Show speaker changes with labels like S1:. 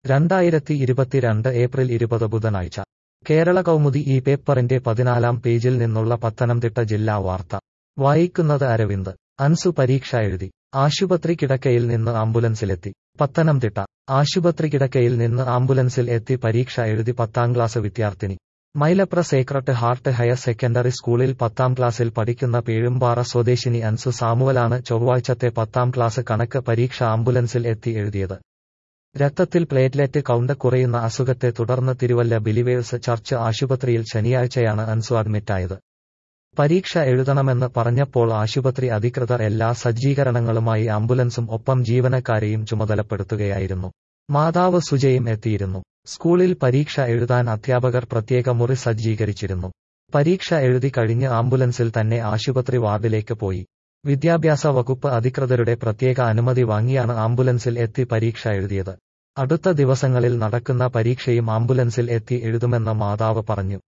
S1: രണ്ടായിരത്തി ഇരുപത്തിരണ്ട് ഏപ്രിൽ ഇരുപത് ബുധനാഴ്ച കേരള കൗമുദി ഈ പേപ്പറിന്റെ പതിനാലാം പേജിൽ നിന്നുള്ള പത്തനംതിട്ട ജില്ലാ വാർത്ത വായിക്കുന്നത് അരവിന്ദ് അൻസു പരീക്ഷ എഴുതി ആശുപത്രി കിടക്കയിൽ നിന്ന് ആംബുലൻസിലെത്തി പത്തനംതിട്ട ആശുപത്രി കിടക്കയിൽ നിന്ന് ആംബുലൻസിൽ എത്തി പരീക്ഷ എഴുതി പത്താം ക്ലാസ് വിദ്യാർത്ഥിനി Mylapra Sacred Heart higher secondary സ്കൂളിൽ പത്താം ക്ലാസ്സിൽ പഠിക്കുന്ന പേഴുംപാറ സ്വദേശിനി അൻസു സാമുവലാണ് ചൊവ്വാഴ്ചത്തെ പത്താം ക്ലാസ് കണക്ക് പരീക്ഷ ആംബുലൻസിൽ എത്തി എഴുതിയത് രക്തത്തിൽ പ്ലേറ്റ്ലെറ്റ് കൗണ്ട് കുറയുന്ന അസുഖത്തെ തുടർന്ന് തിരുവല്ല ബിലിവേഴ്സ് ചർച്ച് ആശുപത്രിയിൽ ശനിയാഴ്ചയാണ് അൻസു അഡ്മിറ്റായത് പരീക്ഷ എഴുതണമെന്ന് പറഞ്ഞപ്പോൾ ആശുപത്രി അധികൃതർ എല്ലാ സജ്ജീകരണങ്ങളുമായി ആംബുലൻസും ഒപ്പം ജീവനക്കാരെയും ചുമതലപ്പെടുത്തുകയായിരുന്നു മാതാവ് സുജയും എത്തിയിരുന്നു സ്കൂളിൽ പരീക്ഷ എഴുതാൻ അധ്യാപകർ പ്രത്യേക മുറി സജ്ജീകരിച്ചിരുന്നു പരീക്ഷ എഴുതി കഴിഞ്ഞ് ആംബുലൻസിൽ തന്നെ ആശുപത്രി വാർഡിലേക്ക് പോയി വിദ്യാഭ്യാസ വകുപ്പ് അധികൃതരുടെ പ്രത്യേക അനുമതി വാങ്ങിയാണ് ആംബുലൻസിൽ എത്തി പരീക്ഷ എഴുതിയത് അടുത്ത ദിവസങ്ങളിൽ നടക്കുന്ന പരീക്ഷയും ആംബുലൻസിൽ എത്തി എഴുതുമെന്ന് മാതാവ് പറഞ്ഞു